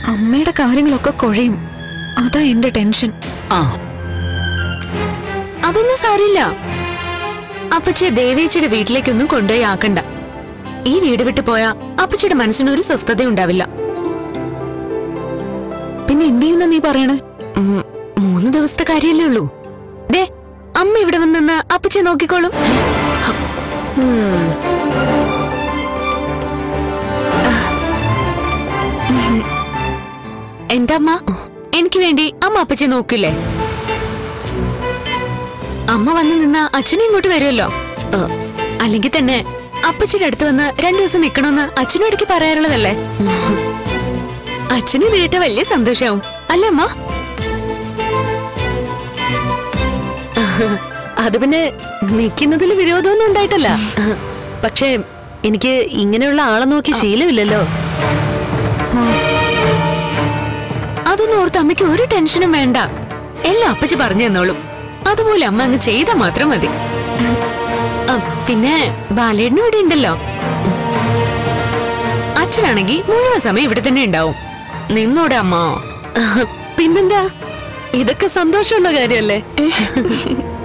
അമ്മയുടെ കാര്യങ്ങളൊക്കെ കുഴയും അതാ എന്റെ ടെൻഷൻ ആ അതൊന്നും സാരില്ല അപ്പച്ചിയെ ദേവേച്ചിയുടെ വീട്ടിലേക്കൊന്നും കൊണ്ടുപോയി ആക്കണ്ട ഈ വീട് വിട്ടു പോയാ അപ്പച്ചിയുടെ മനസ്സിനൊരു സ്വസ്ഥത ഉണ്ടാവില്ല പിന്നെ എന്ത് ചെയ്യുന്ന നീ പറയണേ ഉം, മൂന്ന് ദിവസത്തെ കാര്യല്ലേ ഉള്ളൂ ദേ അമ്മ ഇവിടെ വന്ന് നിന്ന് അപ്പച്ചിയെ നോക്കിക്കോളും എന്താ അമ്മ എനിക്ക് വേണ്ടി അമ്മ അപ്പച്ചിയെ നോക്കില്ലേ അമ്മ വന്ന് നിന്ന അച്ഛനും ഇങ്ങോട്ട് വരുമല്ലോ അല്ലെങ്കിൽ തന്നെ അപ്പച്ചിയുടെ അടുത്ത് വന്ന് രണ്ടു ദിവസം നിക്കണമെന്ന് അച്ഛനും ഇടയ്ക്ക് പറയാറുള്ളതല്ലേ അച്ഛനും ഇത് കേട്ട വലിയ സന്തോഷാവും അല്ലേ അമ്മ അത് പിന്നെ നിൽക്കുന്നതിൽ വിരോധമൊന്നും ഉണ്ടായിട്ടല്ല പക്ഷേ എനിക്ക് ഇങ്ങനെയുള്ള ആളെ നോക്കി ശീലമില്ലല്ലോ അതൊന്നും ഓർത്ത് അമ്മയ്ക്ക് ഒരു ടെൻഷനും വേണ്ട എല്ലാം അപ്പച്ചി പറഞ്ഞു തന്നോളും അതുപോലെ അമ്മ അങ്ങ് ചെയ്താൽ മാത്രം മതി ആ, പിന്നെ ബാലേട്ടനും ഇവിടെ ഉണ്ടല്ലോ അച്ഛനാണെങ്കി മുഴുവൻ സമയം ഇവിടെ തന്നെ ഉണ്ടാവും നിന്നോടെ അമ്മ പിന്നെന്താ ഇതൊക്കെ സന്തോഷമുള്ള കാര്യമല്ലേ